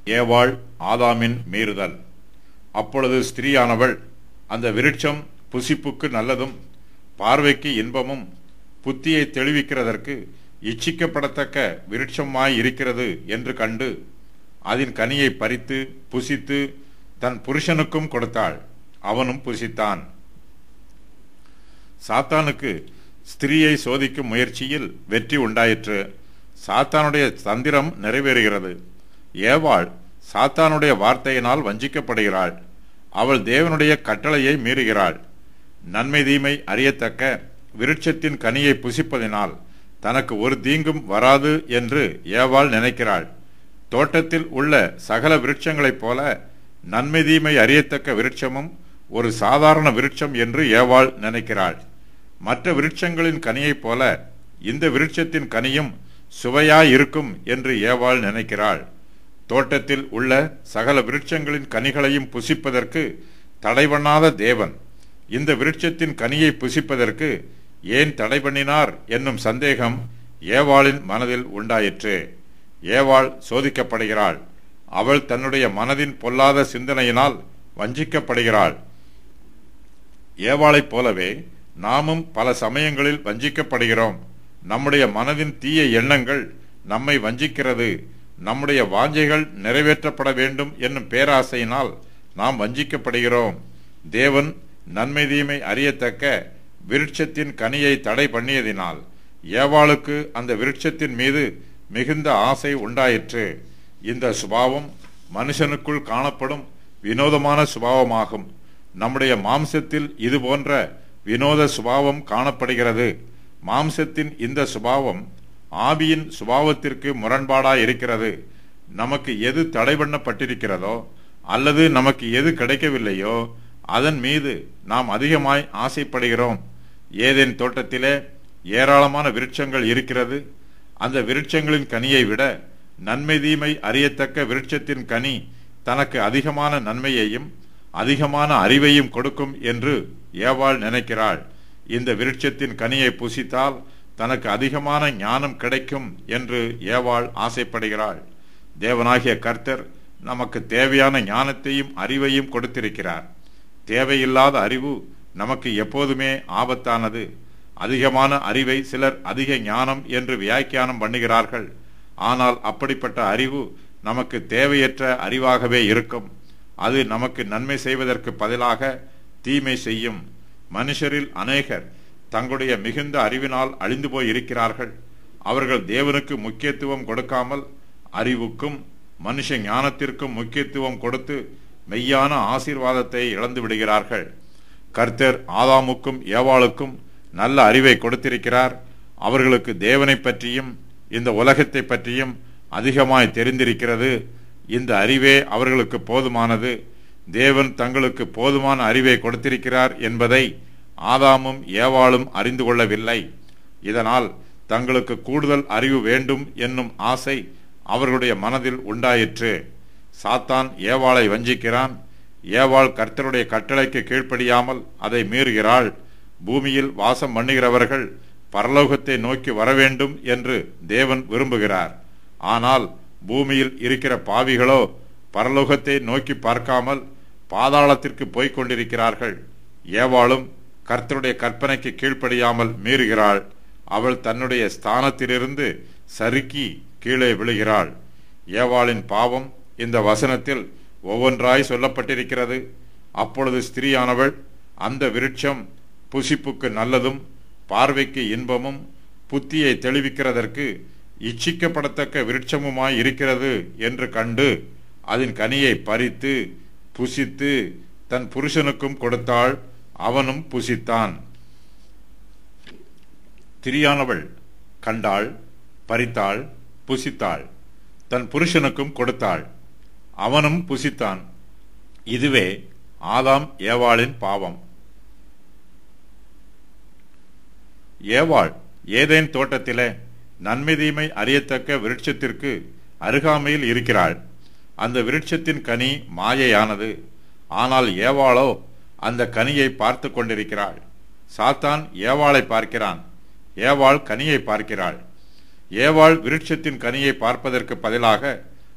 ஏவாள் ஆதாமின் மீறுதல் அப்பொழுது ஸ்திரீயானவள் அந்த விருட்சம் புசிப்புக்கு நல்லதும் பார்வைக்கு இன்பமும் புத்தியை தெளிவிக்கிறதற்கு இச்சிக்கப்படத்தக்க விருட்சமாய் இருக்கிறது என்று கண்டு அதன் கனியை பறித்து புசித்து தன் புருஷனுக்கும் கொடுத்தாள் அவனும் புசித்தான் சாத்தானுக்கு ஸ்திரீயை சோதிக்கும் முயற்சியில் வெற்றி உண்டாயிற்று சாத்தானுடைய தந்திரம் நிறைவேறுகிறது ஏவாள் சாத்தானுடைய வார்த்தையினால் வஞ்சிக்கப்படுகிறாள் அவள் தேவனுடைய கட்டளையை மீறுகிறாள் நன்மை தீமை அறியத்தக்க விருட்சத்தின் கனியை புசிப்பதினால் தனக்கு ஒரு தீங்கும் வராது என்று ஏவாள் நினைக்கிறாள் தோட்டத்தில் உள்ள சகல விருட்சங்களைப் போல நன்மை தீமை அறியத்தக்க விருட்சமும் ஒரு சாதாரண விருட்சம் என்று ஏவாள் நினைக்கிறாள் மற்ற விருட்சங்களின் கனியைப் போல இந்த விருட்சத்தின் கனியும் சுவையாயிருக்கும் என்று ஏவாள் நினைக்கிறாள் தோட்டத்தில் உள்ள சகல விருட்சங்களின் கனிகளையும் புசிப்பதற்கு தடை பண்ணாத தேவன் இந்த விருட்சத்தின் கனியை புசிப்பதற்கு ஏன் தடை பண்ணினார் என்னும் சந்தேகம் ஏவாளின் மனதில் உண்டாயிற்று ஏவாள் சோதிக்கப்படுகிறாள் அவள் தன்னுடைய மனதின் பொல்லாத சிந்தனையினால் வஞ்சிக்கப்படுகிறாள் ஏவாளைப் போலவே நாமும் பல சமயங்களில் வஞ்சிக்கப்படுகிறோம் நம்முடைய மனதின் தீய எண்ணங்கள் நம்மை வஞ்சிக்கிறது நம்முடைய வாஞ்சைகள் நிறைவேற்றப்பட வேண்டும் என்னும் பேராசையினால் நாம் வஞ்சிக்கப்படுகிறோம் தேவன் நன்மை தீமை அறியத்தக்க விருட்சத்தின் கனியை தடை பண்ணியதினால் ஏவாளுக்கு அந்த விருட்சத்தின் மீது மிகுந்த ஆசை உண்டாயிற்று இந்த சுபாவம் மனுஷனுக்குள் காணப்படும் வினோதமான சுபாவமாகும் நம்முடைய மாம்சத்தில் இது போன்ற வினோத சுபாவம் காணப்படுகிறது மாம்சத்தின் இந்த சுபாவம் ஆவியின் சுபாவத்திற்கு முரண்பாடாய் இருக்கிறது நமக்கு எது தடை பண்ணப்பட்டிருக்கிறதோ அல்லது நமக்கு எது கிடைக்கவில்லையோ அதன் மீது நாம் அதிகமாய் ஆசைப்படுகிறோம் ஏதேன் தோட்டத்திலே ஏராளமான விருட்சங்கள் இருக்கிறது அந்த விருட்சங்களின் கனியை விட நன்மை தீமை அறியத்தக்க விருட்சத்தின் கனி தனக்கு அதிகமான நன்மையையும் அதிகமான அறிவையும் கொடுக்கும் என்று ஏவாள் நினைக்கிறாள் இந்த விருட்சத்தின் கனியை புசித்தால் தனக்கு அதிகமான ஞானம் கிடைக்கும் என்று ஏவாள் ஆசைப்படுகிறாள் தேவனாகிய கர்த்தர் நமக்கு தேவையான ஞானத்தையும் அறிவையும் கொடுத்திருக்கிறார் தேவையில்லாத அறிவு நமக்கு எப்போதுமே ஆபத்தானது அதிகமான அறிவை சிலர் அதிக ஞானம் என்று வியாக்கியானம் பண்ணுகிறார்கள் ஆனால் அப்படிப்பட்ட அறிவு நமக்கு தேவையற்ற அறிவாகவே இருக்கும் அது நமக்கு நன்மை செய்வதற்கு பதிலாக தீமை செய்யும் மனுஷரில் அநேகர் தங்களுடைய மிகுந்த அறிவினால் அழிந்து போய் இருக்கிறார்கள் அவர்கள் தேவனுக்கு முக்கியத்துவம் கொடுக்காமல் அறிவுக்கும் மனுஷ ஞானத்திற்கும் முக்கியத்துவம் கொடுத்து மெய்யான ஆசீர்வாதத்தை இழந்து விடுகிறார்கள் கர்த்தர் ஆதாமுக்கும் ஏவாளுக்கும் நல்ல அறிவை கொடுத்திருக்கிறார் அவர்களுக்கு தேவனை பற்றியும் இந்த உலகத்தை பற்றியும் அதிகமாய் தெரிந்திருக்கிறது இந்த அறிவே அவர்களுக்கு போதுமானது தேவன் தங்களுக்கு போதுமான அறிவை கொடுத்திருக்கிறார் என்பதை ஆதாமும் ஏவாளும் அறிந்து கொள்ளவில்லை இதனால் தங்களுக்கு கூடுதல் அறிவு வேண்டும் என்னும் ஆசை அவர்களுடைய மனதில் உண்டாயிற்று சாத்தான் ஏவாளை வஞ்சிக்கிறான் ஏவாள் கர்த்தருடைய கட்டளைக்கு கீழ்ப்படியாமல் அதை மீறுகிறாள் பூமியில் வாசம் பண்ணுகிறவர்கள் பரலோகத்தை நோக்கி வர வேண்டும் என்று தேவன் விரும்புகிறார் ஆனால் பூமியில் இருக்கிற பாவிகளோ பரலோகத்தை நோக்கி பார்க்காமல் பாதாளத்திற்கு போய்க் கொண்டிருக்கிறார்கள் ஏவாளும் கர்த்தருடைய கற்பனைக்கு கீழ்ப்படியாமல் மீறுகிறாள் அவள் தன்னுடைய ஸ்தானத்திலிருந்து சறுக்கி கீழே விழுகிறாள் ஏவாளின் பாவம் இந்த வசனத்தில் ஒவ்வொன்றாய் சொல்லப்பட்டிருக்கிறது அப்பொழுது ஸ்திரீயானவள் அந்த விருட்சம் புசிப்புக்கு நல்லதும் பார்வைக்கு இன்பமும் புத்தியை தெளிவிக்கிறதற்கு இச்சிக்கப்படத்தக்க விருட்சமுமாய் இருக்கிறது என்று கண்டு அதன் கனியை பறித்து புசித்து தன் புருஷனுக்கும் கொடுத்தாள் அவனும் புசித்தான் திரியானவள் கண்டாள் பறித்தாள் புசித்தாள் தன் புருஷனுக்கும் கொடுத்தாள் அவனும் புசித்தான் இதுவே ஆதாம் ஏவாளின் பாவம் ஏவாள் ஏதேன் தோட்டத்திலே நன்மை தீமை அறியத்தக்க விருட்சத்திற்கு அருகாமையில் இருக்கிறாள் அந்த விருட்சத்தின் கனி மாயையானது ஆனால் ஏவாளோ அந்த கனியை பார்த்து கொண்டிருக்கிறாள் சாத்தான் ஏவாளை பார்க்கிறான் ஏவாள் கனியை பார்க்கிறாள் ஏவாள் விருட்சத்தின் கனியை பார்ப்பதற்கு பதிலாக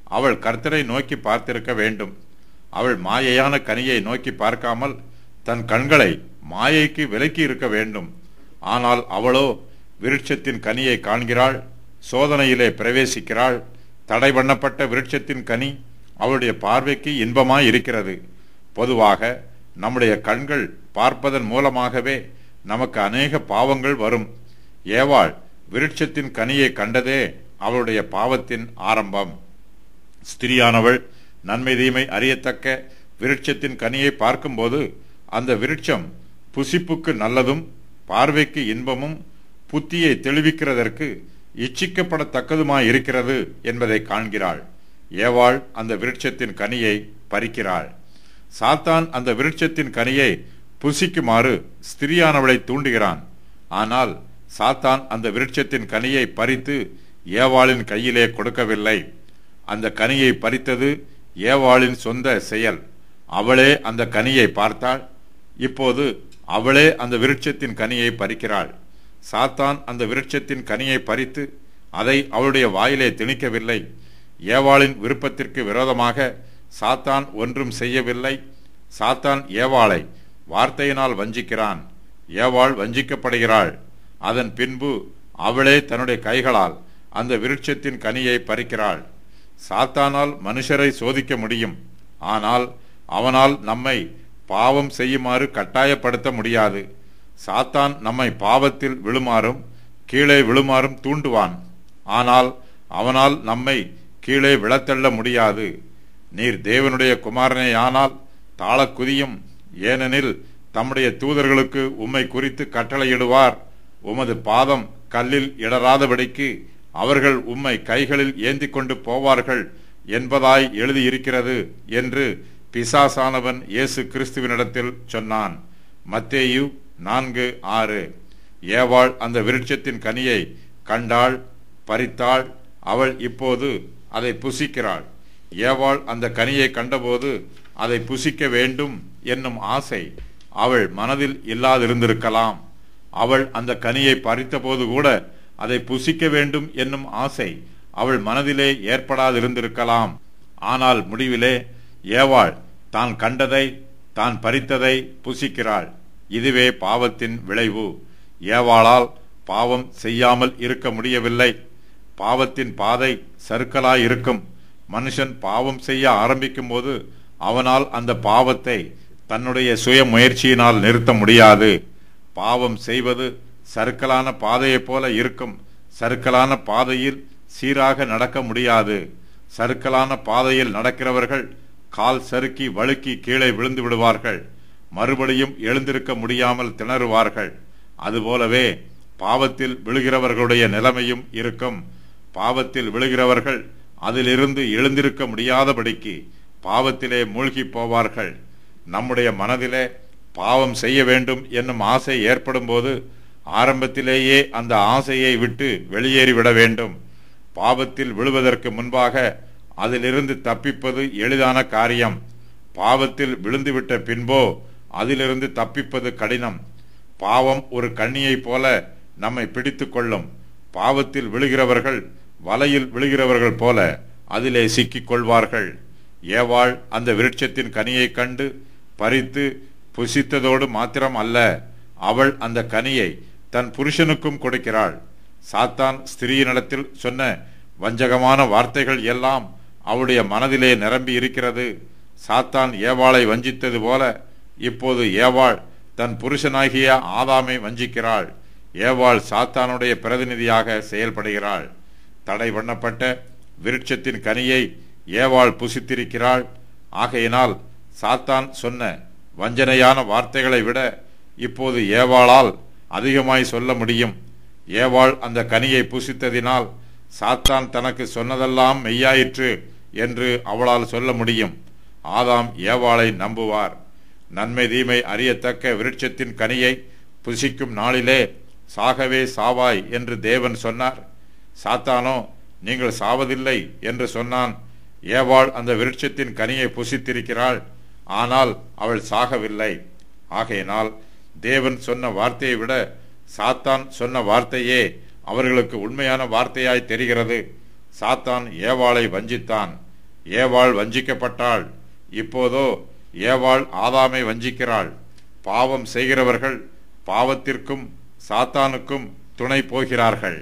அவள் கர்த்தரை நோக்கி பார்த்திருக்க வேண்டும் அவள் மாயையான கனியை நோக்கி பார்க்காமல் தன் கண்களை மாயைக்கு விலக்கி இருக்க வேண்டும் ஆனால் அவளோ விருட்சத்தின் கனியை காண்கிறாள் சோதனையிலே பிரவேசிக்கிறாள் தடை பண்ணப்பட்ட விருட்சத்தின் கனி அவளுடைய பார்வைக்கு இன்பமாய் இருக்கிறது பொதுவாக நம்முடைய கண்கள் பார்ப்பதன் மூலமாகவே நமக்கு அநேக பாவங்கள் வரும் ஏவாள் விருட்சத்தின் கனியை கண்டதே அவளுடைய பாவத்தின் ஆரம்பம் ஸ்திரியானவள் நன்மை தீமை அறியத்தக்க விருட்சத்தின் கனியை பார்க்கும்போது அந்த விருட்சம் புசிப்புக்கு நல்லதும் பார்வைக்கு இன்பமும் புத்தியை தெளிவிக்கிறதற்கு இச்சிக்கப்படத்தக்கதுமாய் இருக்கிறது என்பதை காண்கிறாள் ஏவாள் அந்த விருட்சத்தின் கனியை பறிக்கிறாள் சாத்தான் அந்த விருட்சத்தின் கனியை புசிக்குமாறு ஸ்திரியானவளை தூண்டுகிறான் ஆனால் சாத்தான் அந்த விருட்சத்தின் கனியை பறித்து ஏவாளின் கையிலே கொடுக்கவில்லை அந்த கனியை பறித்தது ஏவாளின் சொந்த செயல் அவளே அந்த கனியை பார்த்தாள் இப்போது அவளே அந்த விருட்சத்தின் கனியை பறிக்கிறாள் சாத்தான் அந்த விருட்சத்தின் கனியை பறித்து அதை அவளுடைய வாயிலே திணிக்கவில்லை ஏவாளின் விருப்பத்திற்கு விரோதமாக சாத்தான் ஒன்றும் செய்யவில்லை சாத்தான் ஏவாளை வார்த்தையினால் வஞ்சிக்கிறான் ஏவாள் வஞ்சிக்கப்படுகிறாள் அதன் பின்பு அவளே தன்னுடைய கைகளால் அந்த விருட்சத்தின் கனியை பறிக்கிறாள் சாத்தானால் மனுஷரை சோதிக்க முடியும் ஆனால் அவனால் நம்மை பாவம் செய்யுமாறு கட்டாயப்படுத்த முடியாது சாத்தான் நம்மை பாவத்தில் விழுமாறும் கீழே விழுமாறும் தூண்டுவான் ஆனால் அவனால் நம்மை கீழே விழத்தள்ள முடியாது நீர் தேவனுடைய குமாரனே ஆனால் தாளக்குதியும் ஏனெனில் தம்முடைய தூதர்களுக்கு உம்மை குறித்து கட்டளையிடுவார் உமது பாதம் கல்லில் இடராதபடிக்கு அவர்கள் உம்மை கைகளில் ஏந்தி கொண்டு போவார்கள் என்பதாய் எழுதியிருக்கிறது என்று பிசாசானவன் இயேசு கிறிஸ்துவினிடத்தில் சொன்னான் மத்தேயு நான்கு ஆறு ஏவாள் அந்த விருட்சத்தின் கனியை கண்டாள் பறித்தாள் அவள் இப்போது அதை புசிக்கிறாள் ஏவாள் அந்த கனியை கண்டபோது அதை புசிக்க வேண்டும் என்னும் ஆசை அவள் மனதில் இல்லாதிருந்திருக்கலாம் அவள் அந்த கனியை பறித்தபோது கூட அதை புசிக்க வேண்டும் என்னும் ஆசை அவள் மனதிலே ஏற்படாதிருந்திருக்கலாம் ஆனால் முடிவிலே ஏவாள் தான் கண்டதை தான் பறித்ததை புசிக்கிறாள் இதுவே பாவத்தின் விளைவு ஏவாளால் பாவம் செய்யாமல் இருக்க முடியவில்லை பாவத்தின் பாதை சறுக்கலாய் இருக்கும் மனுஷன் பாவம் செய்ய ஆரம்பிக்கும் போது அவனால் அந்த பாவத்தை தன்னுடைய சுய முயற்சியினால் நிறுத்த முடியாது பாவம் செய்வது சறுக்கலான பாதையைப் போல இருக்கும் சறுக்கலான பாதையில் சீராக நடக்க முடியாது சறுக்கலான பாதையில் நடக்கிறவர்கள் கால் சறுக்கி வழுக்கி கீழே விழுந்து விடுவார்கள் மறுபடியும் எழுந்திருக்க முடியாமல் திணறுவார்கள் அதுபோலவே பாவத்தில் விழுகிறவர்களுடைய நிலைமையும் இருக்கும் பாவத்தில் விழுகிறவர்கள் அதிலிருந்து எழுந்திருக்க முடியாதபடிக்கு பாவத்திலே மூழ்கி போவார்கள் நம்முடைய மனதிலே பாவம் செய்ய வேண்டும் என்னும் ஆசை ஏற்படும் போது ஆரம்பத்திலேயே அந்த ஆசையை விட்டு வெளியேறிவிட வேண்டும் பாவத்தில் விழுவதற்கு முன்பாக அதிலிருந்து தப்பிப்பது எளிதான காரியம் பாவத்தில் விழுந்துவிட்ட பின்போ அதிலிருந்து தப்பிப்பது கடினம் பாவம் ஒரு கண்ணியைப் போல நம்மை பிடித்து கொள்ளும் பாவத்தில் விழுகிறவர்கள் வலையில் விழுகிறவர்கள் போல அதிலே சிக்கிக் கொள்வார்கள் ஏவாள் அந்த விருட்சத்தின் கனியை கண்டு பறித்து புசித்ததோடு மாத்திரம் அல்ல அவள் அந்த கனியை தன் புருஷனுக்கும் கொடுக்கிறாள் சாத்தான் ஸ்திரீயினிடத்தில் சொன்ன வஞ்சகமான வார்த்தைகள் எல்லாம் அவளுடைய மனதிலே நிரம்பி இருக்கிறது சாத்தான் ஏவாளை வஞ்சித்தது போல இப்போது ஏவாள் தன் புருஷனாகிய ஆதாமை வஞ்சிக்கிறாள் ஏவாள் சாத்தானுடைய பிரதிநிதியாக செயல்படுகிறாள் தடை பண்ணப்பட்ட விருட்சத்தின் கனியை ஏவாள் புசித்திருக்கிறாள் ஆகையினால் சாத்தான் சொன்ன வஞ்சனையான வார்த்தைகளை விட இப்போது ஏவாளால் அதிகமாய் சொல்ல முடியும் ஏவாள் அந்த கனியை புசித்ததினால் சாத்தான் தனக்கு சொன்னதெல்லாம் மெய்யாயிற்று என்று அவளால் சொல்ல முடியும் ஆதாம் ஏவாளை நம்புவார் நன்மை தீமை அறியத்தக்க விருட்சத்தின் கனியை புசிக்கும் நாளிலே சாகவே சாவாய் என்று தேவன் சொன்னார் சாத்தானோ நீங்கள் சாவதில்லை என்று சொன்னான் ஏவாள் அந்த விருட்சத்தின் கனியை புசித்திருக்கிறாள் ஆனால் அவள் சாகவில்லை ஆகையினால் தேவன் சொன்ன வார்த்தையை விட சாத்தான் சொன்ன வார்த்தையே அவர்களுக்கு உண்மையான வார்த்தையாய் தெரிகிறது சாத்தான் ஏவாளை வஞ்சித்தான் ஏவாள் வஞ்சிக்கப்பட்டாள் இப்போதோ ஏவாள் ஆதாமை வஞ்சிக்கிறாள் பாவம் செய்கிறவர்கள் பாவத்திற்கும் சாத்தானுக்கும் துணை போகிறார்கள்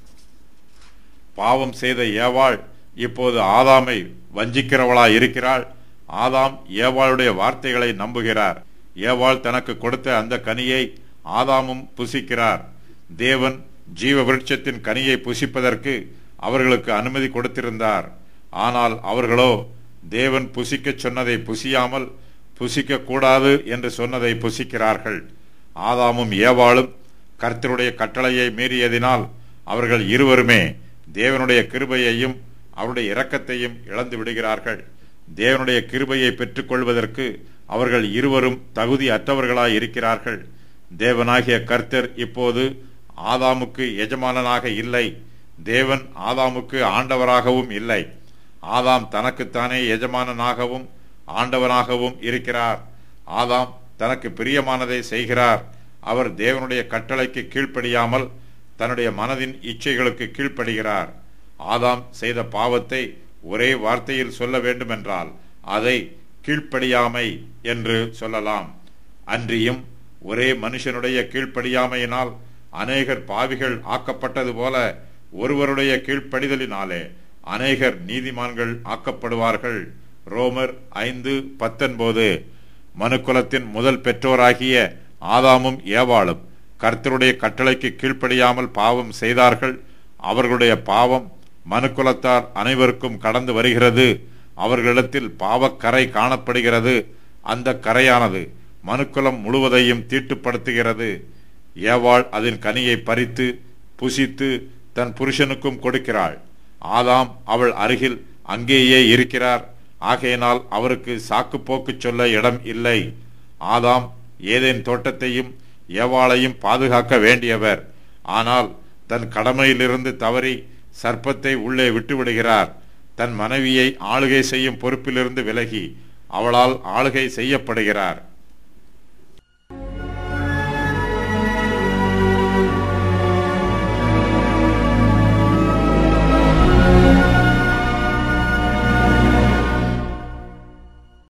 பாவம் செய்த ஏவாள் இப்போது ஆதாமை வஞ்சிக்கிறவளாய் இருக்கிறாள் ஆதாம் ஏவாளுடைய வார்த்தைகளை நம்புகிறார் ஏவாள் தனக்கு கொடுத்த அந்த கனியை ஆதாமும் புசிக்கிறார் தேவன் ஜீவ விருட்சத்தின் கனியை புசிப்பதற்கு அவர்களுக்கு அனுமதி கொடுத்திருந்தார் ஆனால் அவர்களோ தேவன் புசிக்கச் சொன்னதை புசியாமல் புசிக்க கூடாது என்று சொன்னதை புசிக்கிறார்கள் ஆதாமும் ஏவாளும் கர்த்தருடைய கட்டளையை மீறியதினால் அவர்கள் இருவருமே தேவனுடைய கிருபையையும் அவருடைய இரக்கத்தையும் இழந்து விடுகிறார்கள் தேவனுடைய கிருபையை பெற்றுக்கொள்வதற்கு அவர்கள் இருவரும் தகுதி அற்றவர்களாய் இருக்கிறார்கள் தேவனாகிய கர்த்தர் இப்போது ஆதாமுக்கு எஜமானனாக இல்லை தேவன் ஆதாமுக்கு ஆண்டவராகவும் இல்லை ஆதாம் தனக்குத்தானே எஜமானனாகவும் ஆண்டவனாகவும் இருக்கிறார் ஆதாம் தனக்கு பிரியமானதை செய்கிறார் அவர் தேவனுடைய கட்டளைக்கு கீழ்ப்படியாமல் தன்னுடைய மனதின் இச்சைகளுக்கு கீழ்ப்படுகிறார் ஆதாம் செய்த பாவத்தை ஒரே வார்த்தையில் சொல்ல வேண்டுமென்றால் அதை கீழ்ப்படியாமை என்று சொல்லலாம் அன்றியும் ஒரே மனுஷனுடைய கீழ்ப்படியாமையினால் அநேகர் பாவிகள் ஆக்கப்பட்டது போல ஒருவருடைய கீழ்ப்படிதலினாலே அநேகர் நீதிமான்கள் ஆக்கப்படுவார்கள் ரோமர் ஐந்து பத்தொன்பது மனுக்குலத்தின் முதல் பெற்றோராகிய ஆதாமும் ஏவாளும் கர்த்தருடைய கட்டளைக்கு கீழ்ப்படியாமல் பாவம் செய்தார்கள் அவர்களுடைய பாவம் மனுக்குலத்தார் அனைவருக்கும் கடந்து வருகிறது அவர்களிடத்தில் பாவக்கரை காணப்படுகிறது அந்த கரையானது மனுக்குலம் முழுவதையும் தீட்டுப்படுத்துகிறது ஏவாள் அதன் கனியை பறித்து புசித்து தன் புருஷனுக்கும் கொடுக்கிறாள் ஆதாம் அவள் அருகில் அங்கேயே இருக்கிறார் ஆகையினால் அவருக்கு சாக்கு போக்கு சொல்ல இடம் இல்லை ஆதாம் ஏதேன் தோட்டத்தையும் ஏவாளையும் பாதுகாக்க வேண்டியவர் ஆனால் தன் கடமையிலிருந்து தவறி சர்ப்பத்தை உள்ளே விட்டுவிடுகிறார் தன் மனைவியை ஆளுகை செய்யும் பொறுப்பிலிருந்து விலகி அவளால் ஆளுகை செய்யப்படுகிறார்